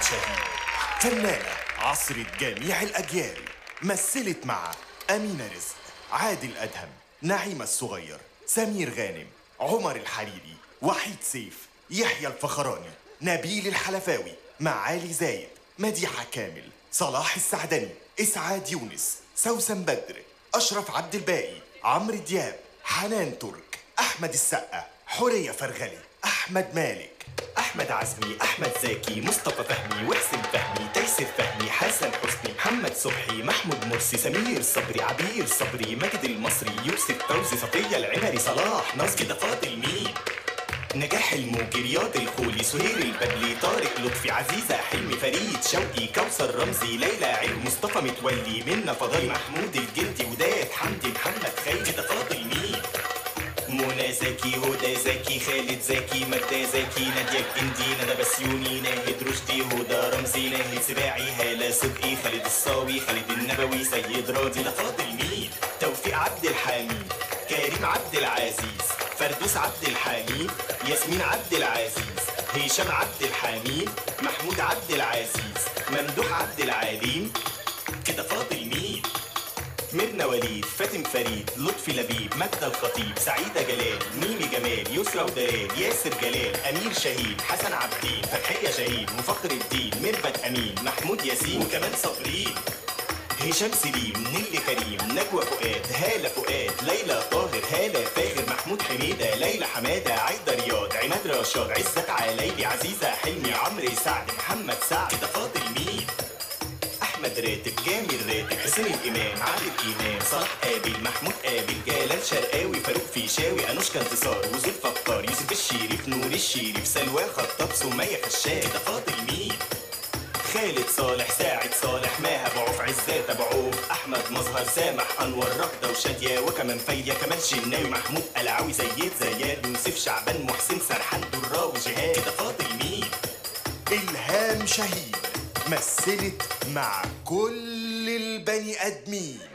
أحمد شاهين فنانة عصرت جميع الأجيال مثلت مع أمينة رزق عادل أدهم نعيمة الصغير سمير غانم عمر الحريري وحيد سيف يحيى الفخراني نبيل الحلفاوي معالي زايد مديحة كامل صلاح السعدني إسعاد يونس سوسن بدر أشرف عبد الباقي عمرو دياب حنان ترك أحمد السقا حورية فرغلي أحمد مالك احمد عزمي احمد زكي مصطفى فهمي وحسن فهمي تيسير فهمي حسن حسني محمد صبحي محمود مرسي سمير صبري عبير صبري مجد المصري يوسف فوزي صفيه العمري صلاح ناس كده فاضل مين نجاح الموجي رياض الخولي سهير البدلي طارق لطفي عزيزة حلمي فريد شوقي كوثر رمزي ليلى علم مصطفى متولي منا فضاي محمود الجندي وداد حمدي محمد خيري كده فاضل مين منى زكي هدى زكي خالد زكي مجدة زكي نادية الجندي ندى بسيوني ناهد رشدي هدى رمزي ناهد سباعي هالة صدقي خالد الصاوي خالد النبوي سيد راضي ده فاضل مين توفيق عبد الحميد كريم عبد العزيز فردوس عبد الحميد ياسمين عبد العزيز هشام عبد الحميد محمود عبد العزيز ممدوح عبد العليم كده فاضل مين ميرنا وليد فاتن فريد لطفي لبيب مجدة الخطيب سعيدة جلال ميمي جمال يسرا ودلال ياسر جلال أمير شهيد حسن عبدين فتحية شهيد مفخر الدين ميرفت أمين محمود ياسين وكمان صابرين هشام سليم نيلي كريم نجوى فؤاد هالة فؤاد ليلى طاهر هالة فاخر محمود حميدة ليلى حمادة عايدة رياض عماد رشاد عزت عليلي عزيزة حلمي عمرو سعد محمد سعد كده فاضل مين احمد راتب جامل راتب حسين الامام عادل امام صلاح قابل محمود قابل جلال شرقاوي فاروق فيشاوي انوشكا انتصار وزير فطار يوسف الشريف نور الشريف سلوى خطاب سمية خشاب كده فاضل مين خالد صالح ساعد صالح ماهب عوف عزات ابو عوف احمد مظهر سامح انور رغده وشاديه وكمان فايده كمال شناوي محمود قلعاوي زياد زياد يوسف شعبان محسن سرحان دراوي جهاد كده فاضل مين إلهام شاهين مثلت مع كل البني آدمين